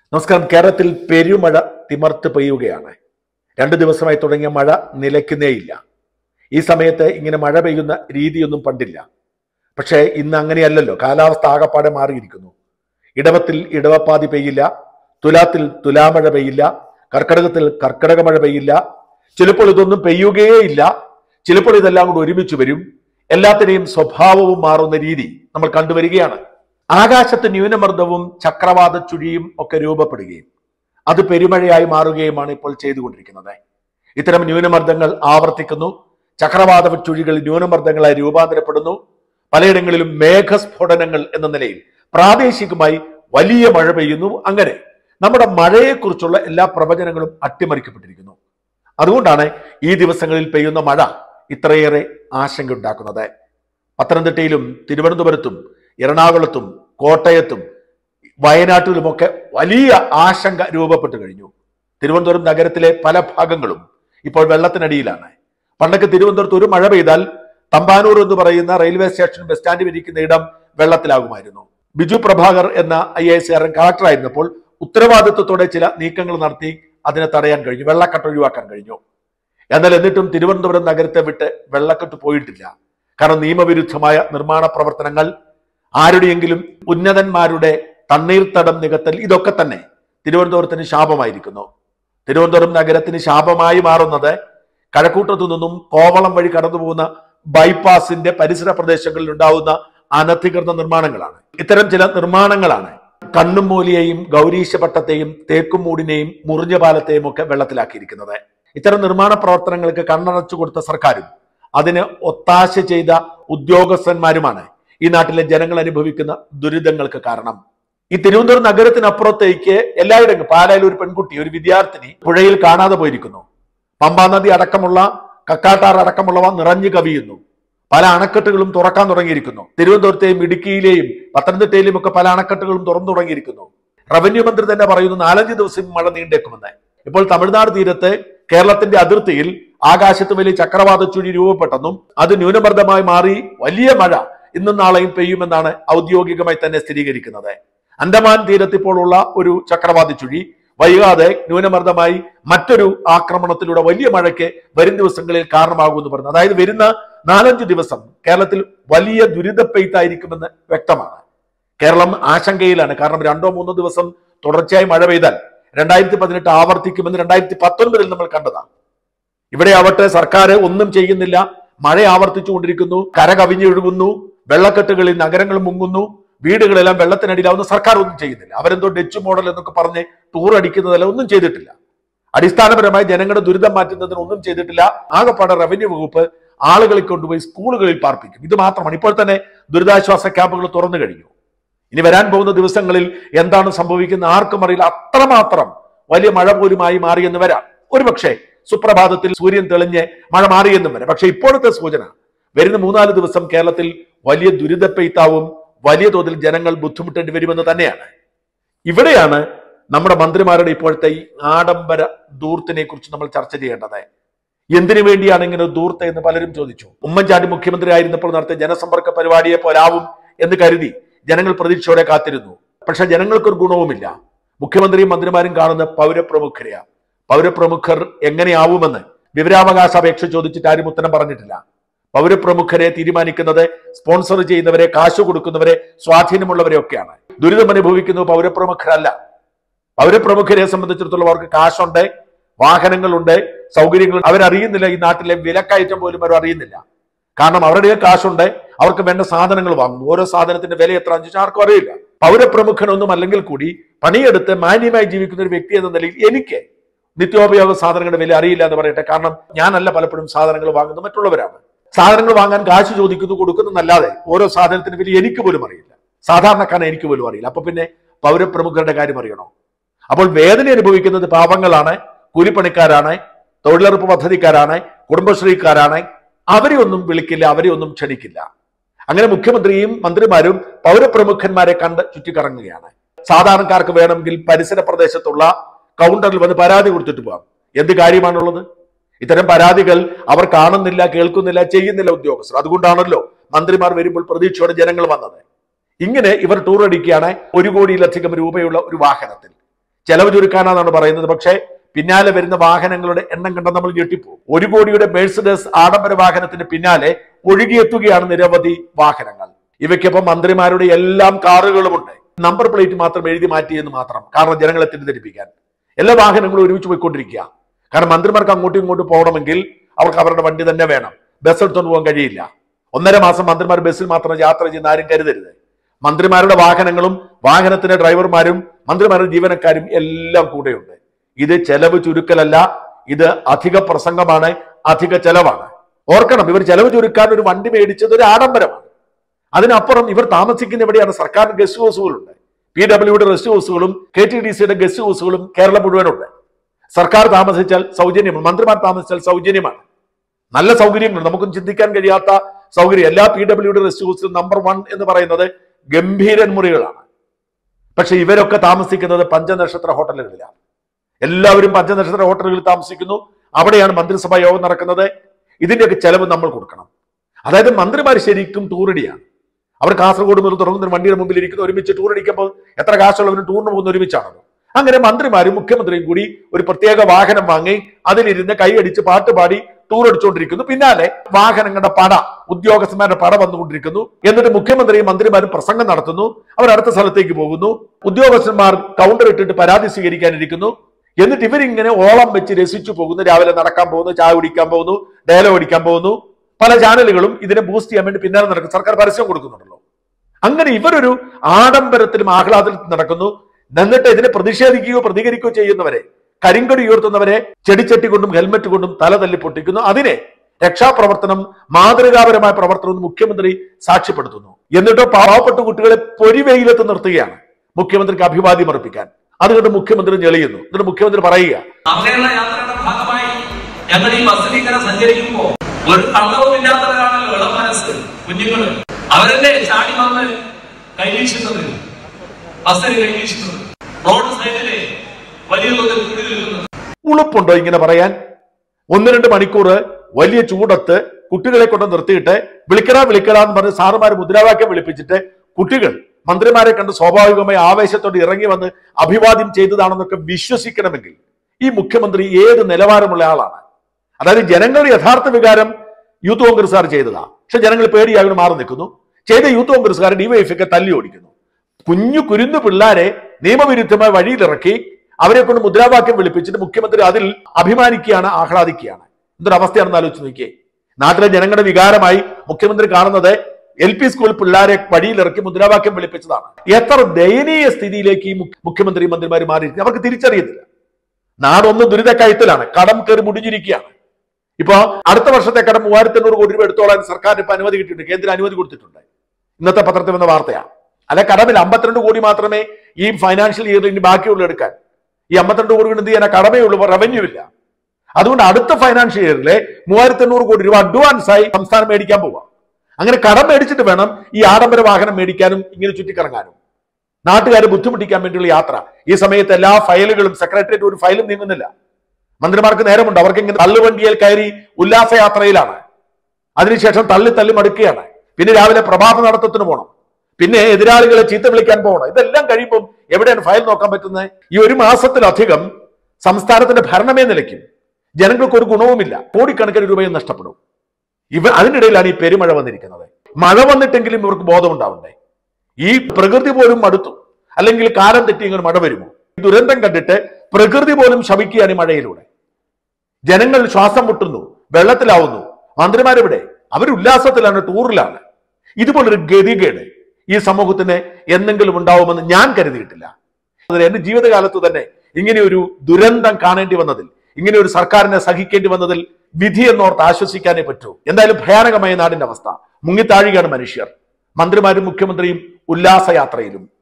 നമസ്കാരം കേരളത്തിൽ പെരുമഴ തിമർത്ത് പെയ്യുകയാണ് രണ്ട് ദിവസമായി തുടങ്ങിയ മഴ നിലയ്ക്കുന്നേയില്ല ഈ സമയത്ത് ഇങ്ങനെ മഴ പെയ്യുന്ന രീതിയൊന്നും പണ്ടില്ല പക്ഷേ ഇന്ന് അങ്ങനെയല്ലല്ലോ കാലാവസ്ഥ ആകപ്പാടെ മാറിയിരിക്കുന്നു ഇടവത്തിൽ ഇടവപ്പാതി പെയ്യില്ല തുലാത്തിൽ തുലാമഴ പെയ്യില്ല കർക്കടകത്തിൽ കർക്കടക മഴ പെയ്യില്ല ചിലപ്പോൾ ഇതൊന്നും പെയ്യുകയേ ഇല്ല ചിലപ്പോൾ ഇതെല്ലാം കൂടി ഒരുമിച്ച് വരും എല്ലാത്തിനെയും സ്വഭാവവും മാറുന്ന രീതി നമ്മൾ കണ്ടുവരികയാണ് ആകാശത്ത് ന്യൂനമർദ്ദവും ചക്രവാത ചുഴിയും ഒക്കെ രൂപപ്പെടുകയും അത് പെരുമഴയായി മാറുകയുമാണ് ഇപ്പോൾ ചെയ്തുകൊണ്ടിരിക്കുന്നത് ഇത്തരം ന്യൂനമർദ്ദങ്ങൾ ആവർത്തിക്കുന്നു ചക്രവാത ചുഴികൾ ന്യൂനമർദ്ദങ്ങളായി രൂപാന്തരപ്പെടുന്നു പലയിടങ്ങളിലും മേഘസ്ഫോടനങ്ങൾ എന്ന നിലയിൽ പ്രാദേശികമായി വലിയ മഴ പെയ്യുന്നു അങ്ങനെ നമ്മുടെ മഴയെക്കുറിച്ചുള്ള എല്ലാ പ്രവചനങ്ങളും അട്ടിമറിക്കപ്പെട്ടിരിക്കുന്നു അതുകൊണ്ടാണ് ഈ ദിവസങ്ങളിൽ പെയ്യുന്ന മഴ ഇത്രയേറെ ആശങ്ക ഉണ്ടാക്കുന്നത് പത്തനംതിട്ടയിലും തിരുവനന്തപുരത്തും എറണാകുളത്തും കോട്ടയത്തും വയനാട്ടിലുമൊക്കെ വലിയ ആശങ്ക രൂപപ്പെട്ടു കഴിഞ്ഞു തിരുവനന്തപുരം നഗരത്തിലെ പല ഭാഗങ്ങളും ഇപ്പോൾ വെള്ളത്തിനടിയിലാണ് പണ്ടൊക്കെ തിരുവനന്തപുരത്ത് ഒരു മഴ പെയ്താൽ തമ്പാനൂർ എന്ന് പറയുന്ന റെയിൽവേ സ്റ്റേഷൻ ബസ് സ്റ്റാൻഡിൽ ഇരിക്കുന്ന ഇടം വെള്ളത്തിലാകുമായിരുന്നു ബിജു പ്രഭാകർ എന്ന ഐ എ എസ് ആരൻ കളക്ടറായിരുന്നപ്പോൾ ഉത്തരവാദിത്വത്തോടെ ചില നീക്കങ്ങൾ നടത്തി അതിനെ തടയാൻ കഴിഞ്ഞു വെള്ളക്കെട്ട് ഒഴിവാക്കാൻ കഴിഞ്ഞു എന്നാൽ എന്നിട്ടും തിരുവനന്തപുരം നഗരത്തെ വിട്ട് വെള്ളക്കെട്ട് പോയിട്ടില്ല കാരണം നിയമവിരുദ്ധമായ നിർമ്മാണ പ്രവർത്തനങ്ങൾ ആരുടെയെങ്കിലും ഉന്നതന്മാരുടെ തണ്ണീർത്തടം നികത്തൽ ഇതൊക്കെ തന്നെ തിരുവനന്തപുരത്തിന് ശാപമായിരിക്കുന്നു തിരുവനന്തപുരം നഗരത്തിന് ശാപമായി മാറുന്നത് കഴക്കൂട്ടത്തു നിന്നും കോവളം വഴി കടന്നു പോകുന്ന ബൈപ്പാസിന്റെ പരിസര പ്രദേശങ്ങളിൽ ഉണ്ടാവുന്ന അനധികൃത നിർമ്മാണങ്ങളാണ് ഇത്തരം ചില നിർമ്മാണങ്ങളാണ് കണ്ണുമൂലിയെയും ഗൗരീശപട്ടത്തെയും തേക്കുമൂടിനെയും മുറിഞ്ഞ പാലത്തെയും ഒക്കെ വെള്ളത്തിലാക്കിയിരിക്കുന്നത് ഇത്തരം നിർമ്മാണ പ്രവർത്തനങ്ങൾക്ക് കണ്ണടച്ചു കൊടുത്ത സർക്കാരും അതിന് ഒത്താശ ചെയ്ത ഉദ്യോഗസ്ഥന്മാരുമാണ് ഈ നാട്ടിലെ ജനങ്ങൾ അനുഭവിക്കുന്ന ദുരിതങ്ങൾക്ക് കാരണം ഈ തിരുവനന്തപുരം നഗരത്തിനപ്പുറത്തേക്ക് എല്ലായിടത്തും പാലായിൽ ഒരു പെൺകുട്ടി ഒരു വിദ്യാർത്ഥിനി പുഴയിൽ കാണാതെ പോയിരിക്കുന്നു പമ്പാ നദി അടക്കമുള്ള കക്കാട്ടാർ അടക്കമുള്ളവ നിറഞ്ഞു കവിയുന്നു പല അണക്കെട്ടുകളും തുറക്കാൻ തുടങ്ങിയിരിക്കുന്നു തിരുവനന്തപുരത്തെയും ഇടുക്കിയിലെയും പത്തനംതിട്ടയിലും ഒക്കെ പല അണക്കെട്ടുകളും തുറന്നു തുടങ്ങിയിരിക്കുന്നു റവന്യൂ മന്ത്രി തന്നെ പറയുന്നു നാലഞ്ച് ദിവസം മഴ നീണ്ടേക്കുമെന്ന് ഇപ്പോൾ തമിഴ്നാട് തീരത്ത് കേരളത്തിന്റെ അതിർത്തിയിൽ ആകാശത്ത് വലിയ ചക്രവാത ചുഴി രൂപപ്പെട്ടെന്നും അത് ന്യൂനമർദ്ദമായി മാറി വലിയ മഴ ഇന്നും നാളെയും പെയ്യുമെന്നാണ് ഔദ്യോഗികമായി തന്നെ സ്ഥിരീകരിക്കുന്നത് അന്തമാൻ തീരത്ത് ഇപ്പോൾ ഉള്ള ഒരു ചക്രവാത ചുഴി വൈകാതെ ന്യൂനമർദ്ദമായി മറ്റൊരു ആക്രമണത്തിലൂടെ വലിയ മഴയ്ക്ക് വരും ദിവസങ്ങളിൽ കാരണമാകുമെന്ന് പറഞ്ഞു അതായത് വരുന്ന നാലഞ്ച് ദിവസം കേരളത്തിൽ വലിയ ദുരിത പെയ്ത്തായിരിക്കുമെന്ന് വ്യക്തമാണ് കേരളം ആശങ്കയിലാണ് കാരണം രണ്ടോ മൂന്നോ ദിവസം തുടർച്ചയായി മഴ പെയ്താൽ രണ്ടായിരത്തി പതിനെട്ട് ആവർത്തിക്കുമെന്ന് രണ്ടായിരത്തി പത്തൊൻപതിൽ നമ്മൾ കണ്ടതാണ് ഇവിടെ ആവട്ടെ സർക്കാർ ഒന്നും ചെയ്യുന്നില്ല മഴ ആവർത്തിച്ചുകൊണ്ടിരിക്കുന്നു കര കവിഞ്ഞൊഴുകുന്നു വെള്ളക്കെട്ടുകളിൽ നഗരങ്ങൾ മുങ്ങുന്നു വീടുകളെല്ലാം വെള്ളത്തിനടിയിലാവുന്ന സർക്കാർ ഒന്നും ചെയ്യുന്നില്ല അവരെന്തോ ഡച്ച് മോഡൽ എന്നൊക്കെ പറഞ്ഞ് ടൂർ അടിക്കുന്നതല്ല ഒന്നും ചെയ്തിട്ടില്ല അടിസ്ഥാനപരമായി ജനങ്ങളുടെ ദുരിതം മാറ്റുന്നതിന് ഒന്നും ചെയ്തിട്ടില്ല ആകെപ്പാടെ റവന്യൂ വകുപ്പ് ആളുകളെ കൊണ്ടുപോയി സ്കൂളുകളിൽ പാർപ്പിക്കും ഇത് മാത്രമാണ് ഇപ്പോൾ തന്നെ ദുരിതാശ്വാസ ക്യാമ്പുകൾ തുറന്നു കഴിഞ്ഞു ഇനി വരാൻ പോകുന്ന ദിവസങ്ങളിൽ എന്താണ് സംഭവിക്കുന്ന ആർക്കും അറിയില്ല അത്രമാത്രം വലിയ മഴ പോലുമായി മാറിയെന്ന് വരാം ഒരുപക്ഷെ സുപ്രഭാതത്തിൽ സൂര്യൻ തെളിഞ്ഞ് മഴ മാറിയെന്നും വരാം പക്ഷെ ഇപ്പോഴത്തെ സൂചന വരുന്ന മൂന്നാല് ദിവസം കേരളത്തിൽ വലിയ ദുരിത പെയ്ത്താവും വലിയ തോതിൽ ജനങ്ങൾ ബുദ്ധിമുട്ടേണ്ടി വരുമെന്ന് തന്നെയാണ് ഇവിടെയാണ് നമ്മുടെ മന്ത്രിമാരുടെ ഇപ്പോഴത്തെ ഈ ആഡംബര ദൂർത്തിനെ കുറിച്ച് നമ്മൾ ചർച്ച ചെയ്യേണ്ടത് എന്തിനു വേണ്ടിയാണ് ഇങ്ങനെ ഒരു ദൂർത്ത് എന്ന് പലരും ചോദിച്ചു ഉമ്മൻചാണ്ടി മുഖ്യമന്ത്രി ആയിരുന്നപ്പോൾ നടത്തിയ ജനസമ്പർക്ക പരിപാടിയെ പോലാവും എന്ന് കരുതി ജനങ്ങൾ പ്രതീക്ഷയോടെ കാത്തിരുന്നു പക്ഷെ ജനങ്ങൾക്കൊരു ഗുണവുമില്ല മുഖ്യമന്ത്രിയും മന്ത്രിമാരും കാണുന്ന പൗരപ്രമുഖരെയാ പൗരപ്രമുഖർ എങ്ങനെയാവുമെന്ന് വിവരാവകാശ അപേക്ഷ ചോദിച്ചിട്ട് ആരും ഉത്തരം പറഞ്ഞിട്ടില്ല പൗരപ്രമുഖരെ തീരുമാനിക്കുന്നത് സ്പോൺസർ ചെയ്യുന്നവരെ കാശ് കൊടുക്കുന്നവരെ സ്വാധീനമുള്ളവരെ ഒക്കെയാണ് ദുരിതം അനുഭവിക്കുന്നത് പൗരപ്രമുഖരല്ല പൗരപ്രമുഖരെ സംബന്ധിച്ചിടത്തോളം അവർക്ക് കാശുണ്ട് വാഹനങ്ങളുണ്ട് സൗകര്യങ്ങൾ അവരറിയുന്നില്ല ഈ നാട്ടിലെ വിലക്കയറ്റം പോലും അവർ അറിയുന്നില്ല കാരണം അവരുടെ കാശുണ്ട് അവർക്ക് വേണ്ട സാധനങ്ങൾ വാങ്ങുന്നു ഓരോ സാധനത്തിന്റെ വില എത്ര വെച്ചാൽ ആർക്കും അറിയില്ല പൗരപ്രമുഖനൊന്നും അല്ലെങ്കിൽ കൂടി പണിയെടുത്ത് മാന്യമായി ജീവിക്കുന്ന ഒരു വ്യക്തി എന്ന നിലയിൽ എനിക്ക് നിത്യോപയോഗ സാധനങ്ങളുടെ വില അറിയില്ല എന്ന് പറയട്ടെ കാരണം ഞാനല്ല പലപ്പോഴും സാധനങ്ങൾ വാങ്ങുന്നത് മറ്റുള്ളവരാണ് സാധനങ്ങൾ വാങ്ങാൻ കാശ് ചോദിക്കുന്നു കൊടുക്കുന്നതല്ലാതെ ഓരോ സാധനത്തിന് വില എനിക്ക് പോലും അറിയില്ല സാധാരണക്കാരൻ എനിക്ക് പോലും അറിയില്ല അപ്പൊ പിന്നെ പൗരപ്രമുഖരുടെ കാര്യം അറിയണോ അപ്പോൾ വേദന അനുഭവിക്കുന്നത് പാവങ്ങളാണ് കൂലിപ്പണിക്കാരാണ് തൊഴിലുറപ്പ് പദ്ധതിക്കാരാണ് കുടുംബശ്രീക്കാരാണ് അവരെ ഒന്നും വിളിക്കില്ല അവരെ ഒന്നും ക്ഷണിക്കില്ല അങ്ങനെ മുഖ്യമന്ത്രിയും മന്ത്രിമാരും പൗരപ്രമുഖന്മാരെ കണ്ട് ചുറ്റിക്കറങ്ങുകയാണ് സാധാരണക്കാർക്ക് വേണമെങ്കിൽ പരിസര പ്രദേശത്തുള്ള കൗണ്ടറിൽ വന്ന് പരാതി കൊടുത്തിട്ട് പോകാം എന്ത് കാര്യമാണുള്ളത് ഇത്തരം പരാതികൾ അവർ കാണുന്നില്ല കേൾക്കുന്നില്ല ചെയ്യുന്നില്ല ഉദ്യോഗസ്ഥർ അതുകൊണ്ടാണല്ലോ മന്ത്രിമാർ വരുമ്പോൾ പ്രതീക്ഷയോടെ ജനങ്ങൾ വന്നത് ഇങ്ങനെ ഇവർ ടൂർ അടിക്കുകയാണ് ഒരു കോടിയിലധികം രൂപയുള്ള ഒരു വാഹനത്തിൽ ചെലവ് ചുരുക്കാനാണെന്നാണ് പറയുന്നത് പക്ഷേ പിന്നാലെ വരുന്ന വാഹനങ്ങളുടെ എണ്ണം കണ്ട നമ്മൾ ഞെട്ടിപ്പോകും ഒരു കോടിയുടെ മേഴ്സിഡസ് ആഡംബര വാഹനത്തിന് പിന്നാലെ ഒഴുകിയെത്തുകയാണ് നിരവധി വാഹനങ്ങൾ ഇവയ്ക്കൊപ്പം മന്ത്രിമാരുടെ എല്ലാം കാറുകളുമുണ്ട് നമ്പർ പ്ലേറ്റ് മാത്രം എഴുതി മാറ്റിയെന്ന് മാത്രം കാരണം ജനങ്ങളെ തെറ്റിദ്ധരിപ്പിക്കാൻ എല്ലാ വാഹനങ്ങളും ഒരുമിച്ച് പോയിക്കൊണ്ടിരിക്കുക കാരണം മന്ത്രിമാർക്ക് അങ്ങോട്ടും ഇങ്ങോട്ടും പോകണമെങ്കിൽ അവർക്ക് അവരുടെ വണ്ടി തന്നെ വേണം ബസ് എടുത്തുകൊണ്ട് പോകാൻ കഴിയില്ല ഒന്നര മാസം മന്ത്രിമാർ ബസ്സിൽ മാത്രം യാത്ര ചെയ്യുന്ന ആരും കരുതരുത് മന്ത്രിമാരുടെ വാഹനങ്ങളും വാഹനത്തിന്റെ ഡ്രൈവർമാരും മന്ത്രിമാരുടെ ജീവനക്കാരും എല്ലാം കൂടെയുണ്ട് ഇത് ചെലവ് ചുരുക്കലല്ല ഇത് അധിക പ്രസംഗമാണ് അധിക ചെലവാണ് ഓർക്കണം ഇവർ ചെലവ് ചുരുക്കാൻ ഒരു വണ്ടി മേടിച്ചത് ഒരു ആഡംബരമാണ് അതിനപ്പുറം ഇവർ താമസിക്കുന്ന എവിടെയാണ് സർക്കാർ ഗസ്റ്റ് ഹൗസുകളുണ്ട് പി ഡബ്ല്യുടെ ഗസ്റ്റ് ഹൗസുകളും കെ ടി ഡി സിയുടെ ഗസ്റ്റ് ഹൗസുകളും കേരളം മുഴുവനുണ്ട് സർക്കാർ താമസിച്ചാൽ സൗജന്യമാണ് മന്ത്രിമാർ താമസിച്ചാൽ സൗജന്യമാണ് നല്ല സൗകര്യങ്ങൾ നമുക്കും ചിന്തിക്കാൻ കഴിയാത്ത സൗകര്യം എല്ലാ പി ഡബ്ല്യുടെ റെസ്റ്റ് ഹൗസിലും നമ്പർ വൺ എന്ന് പറയുന്നത് ഗംഭീരൻ മുറികളാണ് പക്ഷെ ഇവരൊക്കെ താമസിക്കുന്നത് പഞ്ചനക്ഷത്ര ഹോട്ടലുകളിലാണ് എല്ലാവരും പഞ്ചനക്ഷത്ര ഹോട്ടലുകളിൽ താമസിക്കുന്നു അവിടെയാണ് മന്ത്രിസഭാ യോഗം നടക്കുന്നത് ഇതിന്റെയൊക്കെ ചെലവ് നമ്മൾ കൊടുക്കണം അതായത് മന്ത്രിമാർ ശരിക്കും ടൂറടിയാണ് അവർ കാസർഗോഡ് മുതൽ തുടങ്ങുന്ന വണ്ടിയുടെ മുമ്പിൽ ഇരിക്കുന്ന ഒരുമിച്ച് ടൂർ അടിക്കുമ്പോൾ എത്ര കാശുള്ളവരും ടൂറിന് പോകുന്ന ഒരുമിച്ചാണല്ലോ അങ്ങനെ മന്ത്രിമാരും മുഖ്യമന്ത്രിയും കൂടി ഒരു പ്രത്യേക വാഹനം വാങ്ങി അതിലിരുന്ന് കൈയടിച്ച് പാട്ട് പാടി ടൂർ അടിച്ചുകൊണ്ടിരിക്കുന്നു പിന്നാലെ വാഹനങ്ങളുടെ പട ഉദ്യോഗസ്ഥന്മാരുടെ പട വന്നുകൊണ്ടിരിക്കുന്നു എന്നിട്ട് മുഖ്യമന്ത്രിയും മന്ത്രിമാരും പ്രസംഗം നടത്തുന്നു അവർ അടുത്ത സ്ഥലത്തേക്ക് പോകുന്നു ഉദ്യോഗസ്ഥന്മാർ കൗണ്ടർ ഇട്ടിട്ട് പരാതി സ്വീകരിക്കാനിരിക്കുന്നു എന്നിട്ട് ഇവരിങ്ങനെ ഓളം വെച്ച് രസിച്ചു പോകുന്നു രാവിലെ നടക്കാൻ പോകുന്നു ചായ കുടിക്കാൻ പോകുന്നു ഡയലോഗ് അടിക്കാൻ പോകുന്നു പല ചാനലുകളും ഇതിനെ ബൂസ്റ്റ് ചെയ്യാൻ വേണ്ടി പിന്നാലെ നടക്കും സർക്കാർ പരസ്യം കൊടുക്കുന്നുണ്ടല്ലോ അങ്ങനെ ഇവരൊരു ആഡംബരത്തിലും ആഹ്ലാദത്തിലും നടക്കുന്നു എന്നിട്ട് ഇതിനെ പ്രതിഷേധിക്കുകയോ പ്രതികരിക്കുകയോ ചെയ്യുന്നവരെ കരിങ്കൊടി ഉയർത്തുന്നവരെ ചെടിച്ചട്ടി കൊണ്ടും ഹെൽമറ്റ് കൊണ്ടും തല തല്ലി പൊട്ടിക്കുന്നു അതിനെ രക്ഷാപ്രവർത്തനം മാതൃകാപരമായ പ്രവർത്തനം എന്ന് മുഖ്യമന്ത്രി സാക്ഷ്യപ്പെടുത്തുന്നു എന്നിട്ടോ പാവപ്പെട്ട കുട്ടികളെ പൊരിവെയിലത്ത് നിർത്തുകയാണ് മുഖ്യമന്ത്രിക്ക് അഭിവാദ്യം അർപ്പിക്കാൻ അതുകൊണ്ട് മുഖ്യമന്ത്രി ഞെളിയുന്നു എന്നിട്ട് മുഖ്യമന്ത്രി പറയുക നവകേരള യാത്രയുടെ ഭാഗമായി ഞങ്ങൾ ഈ ബസ്സിൽ ഇങ്ങനെ സഞ്ചരിക്കുമ്പോ ഒരു കള്ളവുമില്ലാത്തവരാണല്ലോ ഇളം മനസ്സ് കുഞ്ഞുങ്ങള് അവരല്ലേ ചാടി വന്ന് കൈവീശുന്നത് ബസ്സിൽ കൈവീശുന്നത് റോഡ് സൈഡിലെ വലിയ തോതിൽ കുടി നിൽക്കുന്നത് ഉളുപ്പുണ്ടോ ഇങ്ങനെ പറയാൻ ഒന്ന് രണ്ട് മണിക്കൂർ വലിയ ചൂടത്ത് കുട്ടികളെ കൊണ്ട് നിർത്തിയിട്ട് വിളിക്കടാ വിളിക്കടാ എന്ന് പറഞ്ഞ് സാറുമാർ മുദ്രാവാക്യം വിളിപ്പിച്ചിട്ട് കുട്ടികൾ മന്ത്രിമാരെ കണ്ട് സ്വാഭാവികമായി ആവേശത്തോടെ ഇറങ്ങി വന്ന് അഭിവാദ്യം ചെയ്തതാണെന്നൊക്കെ വിശ്വസിക്കണമെങ്കിൽ ഈ മുഖ്യമന്ത്രി ഏത് നിലവാരമുള്ള ആളാണ് അതായത് ജനങ്ങളുടെ യഥാർത്ഥ വികാരം യൂത്ത് കോൺഗ്രസ്സുകാർ ചെയ്തതാ പക്ഷെ ജനങ്ങൾ പേടിയാകുന്നു മാറി നിൽക്കുന്നു ചെയ്ത യൂത്ത് കോൺഗ്രസ്സുകാർ ഡിവൈഎഫൊക്കെ തല്ലി ഓടിക്കുന്നു കുഞ്ഞു കുരുന്നു പിള്ളാരെ നിയമവിരുദ്ധമായ വഴിയിലിറക്കി അവരെ കൊണ്ട് മുദ്രാവാക്യം വിളിപ്പിച്ചിട്ട് മുഖ്യമന്ത്രി അതിൽ അഭിമാനിക്കുകയാണ് ആഹ്ലാദിക്കുകയാണ് എന്തൊരു അവസ്ഥയാണെന്ന് ആലോചിച്ച് നോക്കിയേ നാട്ടിലെ ജനങ്ങളുടെ വികാരമായി മുഖ്യമന്ത്രി കാണുന്നത് എൽ പി സ്കൂൾ പിള്ളേരെ വഴിയിലിറക്കി മുദ്രാവാക്യം വിളിപ്പിച്ചതാണ് എത്ര ദയനീയ സ്ഥിതിയിലേക്ക് ഈ മുഖ്യ- മുഖ്യമന്ത്രി മന്ത്രിമാർ മാറിയിരിക്കുന്നു അവർക്ക് തിരിച്ചറിയുന്നില്ല നാടൊന്ന് ദുരിതക്കയത്തിലാണ് കടം കയറി മുടിഞ്ഞിരിക്കുകയാണ് ഇപ്പോ അടുത്ത വർഷത്തെ കടം മൂവായിരത്തി എണ്ണൂറ് കോടി രൂപ എടുത്തോളാൻ സർക്കാരിന് ഇപ്പൊ അനുമതി കിട്ടിയിട്ടുണ്ട് കേന്ദ്രം അനുമതി കൊടുത്തിട്ടുണ്ട് ഇന്നത്തെ പത്രത്തിൽ വന്ന വാർത്തയാണ് അല്ല കടമിൽ അമ്പത്തിരണ്ട് കോടി മാത്രമേ ഈ ഫൈനാൻഷ്യൽ ഇയറിൽ ഇനി ബാക്കിയുള്ളൂ എടുക്കാൻ ഈ അമ്പത്തിരണ്ട് കോടി കൊണ്ട് എന്ത് ചെയ്യാൻ കടമേ ഉള്ളൂ റവന്യൂ ഇല്ല അതുകൊണ്ട് അടുത്ത ഫൈനാൻഷ്യൽ ഇയറിലെ മൂവായിരത്തി എണ്ണൂറ് കോടി രൂപ അഡ്വാൻസ് ആയി സംസ്ഥാനം മേടിക്കാൻ പോവാം അങ്ങനെ കടം മേടിച്ചിട്ട് വേണം ഈ ആഡംബര വാഹനം മേടിക്കാനും ഇങ്ങനെ ചുറ്റിക്കറങ്ങാനും നാട്ടുകാരെ ബുദ്ധിമുട്ടിക്കാൻ വേണ്ടിയുള്ള യാത്ര ഈ സമയത്ത് എല്ലാ ഫയലുകളും സെക്രട്ടേറിയറ്റ് ഒരു ഫയലും നീങ്ങുന്നില്ല മന്ത്രിമാർക്ക് നേരമുണ്ട് അവർക്ക് ഇങ്ങനെ തള്ളുവണ്ടിയിൽ കയറി ഉല്ലാസയാത്രയിലാണ് അതിനുശേഷം തള്ളി തള്ളി മടുക്കുകയാണ് പിന്നെ രാവിലെ പ്രഭാത നടത്തത്തിന് പോകണം പിന്നെ എതിരാളികളെ ചീത്ത വിളിക്കാൻ പോകണം ഇതെല്ലാം കഴിയുമ്പോൾ എവിടെയാണ് ഫയൽ നോക്കാൻ പറ്റുന്നത് ഈ ഒരു മാസത്തിലധികം സംസ്ഥാനത്തിന്റെ ഭരണമേ നിലയ്ക്കും ജനങ്ങൾക്ക് ഒരു ഗുണവുമില്ല കോടിക്കണക്കിന് രൂപയും നഷ്ടപ്പെടും ഇവ അതിനിടയിലാണ് ഈ പെരുമഴ വന്നിരിക്കുന്നത് മഴ വന്നിട്ടെങ്കിലും ഇവർക്ക് ബോധമുണ്ടാവണ്ടേ ഈ പ്രകൃതി പോലും മടുത്തു അല്ലെങ്കിൽ കാലം തെറ്റി ഇങ്ങനെ മഴ വരുമോ ഈ ദുരന്തം കണ്ടിട്ട് പ്രകൃതി പോലും ശമിക്കുകയാണ് ഈ മഴയിലൂടെ ജനങ്ങൾ ശ്വാസം മുട്ടുന്നു വെള്ളത്തിലാവുന്നു മന്ത്രിമാരെവിടെ അവർ ഉല്ലാസത്തിലാണ് ടൂറിലാണ് ഇതുപോലൊരു ഗതികേട് ഈ സമൂഹത്തിന് എന്തെങ്കിലും ഉണ്ടാവുമെന്ന് ഞാൻ കരുതിയിട്ടില്ല അതിന് എന്റെ ജീവിതകാലത്ത് തന്നെ ഇങ്ങനെ ഒരു ദുരന്തം കാണേണ്ടി വന്നതിൽ ഇങ്ങനെ ഒരു സർക്കാരിനെ സഹിക്കേണ്ടി വന്നതിൽ വിധി എന്നോർത്ത് ആശ്വസിക്കാനേ പറ്റൂ എന്തായാലും ഭയാനകമായ നാടിന്റെ അവസ്ഥ മുങ്ങിത്താഴുകയാണ് മനുഷ്യർ മന്ത്രിമാരും മുഖ്യമന്ത്രിയും ഉല്ലാസയാത്രയിലും